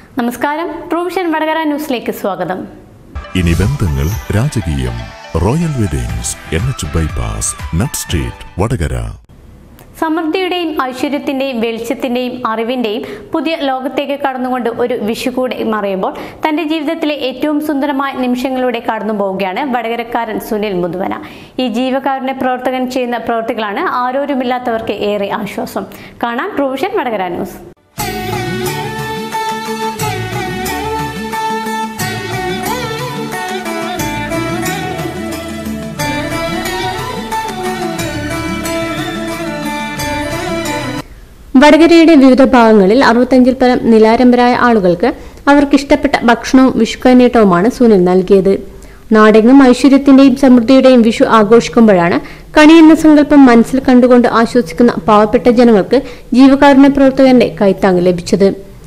നമസ്കാരം പ്രൊവിഷൻ വടകര ന്യൂസിലേക്ക് സ്വാഗതം ഇനി ബന്ധങ്ങൾ രാജകീയം royal weddings N H bypass nut street Vadakara സമൃദ്ധിയുടെയും ഐശ്വര്യത്തിന്റെയും വെളിച്ചത്തിന്റെയും അറിവിന്റെയും പുതിയ ലോകത്തേക്ക് കടന്നുകൊണ്ട് ഒരു വിഷു കൂടെ മറയുമ്പോൾ തന്റെ ജീവിതത്തിലെ ഏറ്റവും സുന്ദരമായ നിമിഷങ്ങളിലൂടെ കടന്നു പോവുകയാണ് വടകരക്കാരൻ സുനിൽ മുതുവന ഈ ജീവകാരുണ്യ പ്രവർത്തകൻ ചെയ്യുന്ന പ്രവൃത്തികളാണ് ആരോരുമില്ലാത്തവർക്ക് ഏറെ ആശ്വാസം കാണാൻ പ്രൊവിഷൻ വടകര ന്യൂസ് വടകരയുടെ വിവിധ ഭാഗങ്ങളിൽ അറുപത്തഞ്ചിൽ പരം നിലാരംബരായ ആളുകൾക്ക് അവർക്കിഷ്ടപ്പെട്ട ഭക്ഷണവും വിഷുക്കൈനീട്ടവുമാണ് സുനിൽ നൽകിയത് നാടെങ്ങും ഐശ്വര്യത്തിന്റെയും സമൃദ്ധിയുടെയും വിഷു ആഘോഷിക്കുമ്പോഴാണ് കണി എന്ന സങ്കല്പം മനസ്സിൽ കണ്ടുകൊണ്ട് ആശ്വസിക്കുന്ന പാവപ്പെട്ട ജനങ്ങൾക്ക് ജീവകാരുണ്യ പ്രവർത്തകന്റെ കൈത്താങ് ലഭിച്ചത്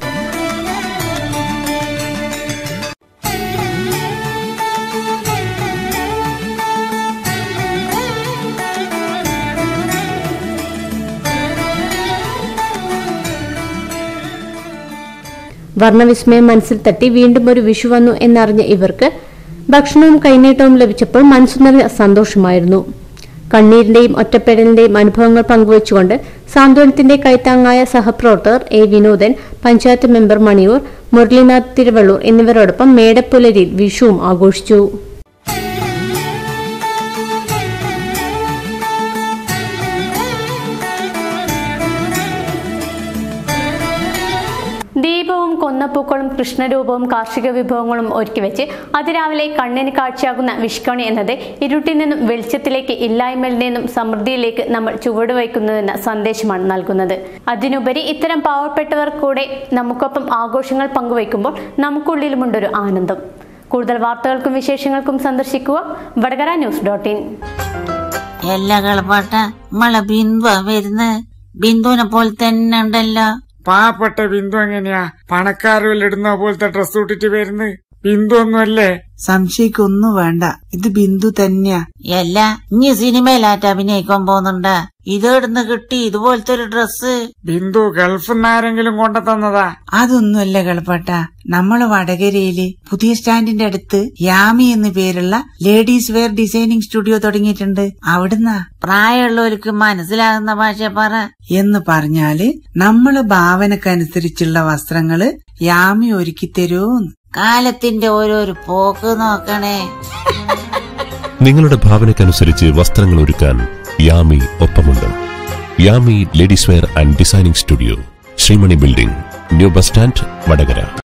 വർണ്ണവിസ്മയം മനസ്സിൽ തട്ടി വീണ്ടും ഒരു വിഷു വന്നു എന്നറിഞ്ഞ ഇവർക്ക് ഭക്ഷണവും കൈനീട്ടവും ലഭിച്ചപ്പോൾ മനസ്സു നിറഞ്ഞ സന്തോഷമായിരുന്നു കണ്ണീരിന്റെയും ഒറ്റപ്പെടലിന്റെയും അനുഭവങ്ങൾ പങ്കുവച്ചുകൊണ്ട് സാന്ത്വനത്തിന്റെ കൈത്താങ്ങായ സഹപ്രവർത്തകർ എ വിനോദൻ പഞ്ചായത്ത് മെമ്പർ മണിയൂർ മുരളീനാഥ് തിരുവള്ളൂർ എന്നിവരോടൊപ്പം മേടപ്പുലരിയിൽ വിഷുവും ആഘോഷിച്ചു ദീപവും കൊന്നപ്പൂക്കളും കൃഷ്ണരൂപവും കാർഷിക വിഭവങ്ങളും ഒരുക്കി വെച്ച് അതിരാവിലെ കണ്ണിന് കാഴ്ചയാകുന്ന വിഷ്കണി എന്നത് ഇരുട്ടിൽ നിന്നും വെളിച്ചത്തിലേക്ക് ഇല്ലായ്മയിൽ നിന്നും സമൃദ്ധിയിലേക്ക് നമ്മൾ ചുവടുവയ്ക്കുന്നതെന്ന സന്ദേശമാണ് നൽകുന്നത് അതിനുപരി ഇത്തരം പാവപ്പെട്ടവർ കൂടെ നമുക്കൊപ്പം ആഘോഷങ്ങൾ പങ്കുവയ്ക്കുമ്പോൾ നമുക്കുള്ളിലുമുണ്ടൊരു ആനന്ദം കൂടുതൽ വാർത്തകൾക്കും വിശേഷങ്ങൾക്കും സന്ദർശിക്കുക വടകര ന്യൂസ് ഡോട്ട് ഇൻ എല്ലാ കളപ്പാട്ട നമ്മളെ ബിന്ദുവാ വരുന്ന് ബിന്ദുവിനെ പോലെ തന്നെ ഉണ്ടല്ലോ പാവപ്പെട്ട ബിന്ദു എങ്ങനെയാ പണക്കാരിൽ ഇടുന്ന പോലത്തെ ഡ്രസ് ഇട്ടിട്ട് വരുന്നത് ബിന്ദു ഒന്നുമല്ലേ സംശയിക്കൊന്നും വേണ്ട ഇത് ബിന്ദു തന്നെയാ അല്ല ഇനി സിനിമയിലാറ്റ് അഭിനയിക്കാൻ പോകുന്നുണ്ടാ ഇതെവിടുന്ന് കിട്ടി ഇതുപോലത്തെ ഒരു ഡ്രസ്സ് ബിന്ദു ഗൾഫിൽ നിന്ന് ആരെങ്കിലും കൊണ്ടു തന്നതാ അതൊന്നുമല്ല കളപ്പട്ട നമ്മള് വടകരയില് പുതിയ സ്റ്റാൻഡിന്റെ അടുത്ത് യാമി എന്ന് പേരുള്ള ലേഡീസ് വെയർ ഡിസൈനിങ് സ്റ്റുഡിയോ തുടങ്ങിയിട്ടുണ്ട് അവിടുന്നാ പ്രായമുള്ളവർക്ക് മനസ്സിലാകുന്ന ഭാഷ പറ എന്ന് പറഞ്ഞാല് നമ്മള് ഭാവനക്കനുസരിച്ചുള്ള വസ്ത്രങ്ങള് യാമി ഒരുക്കി തരൂന്ന് കാലത്തിന്റെ ഓരോരു പോക്ക് നോക്കണേ നിങ്ങളുടെ ഭാവനയ്ക്കനുസരിച്ച് വസ്ത്രങ്ങൾ ഒരുക്കാൻ യാമി ഒപ്പമുണ്ട് Yami ladies wear and designing studio Sreemani building new bus stand Vadakara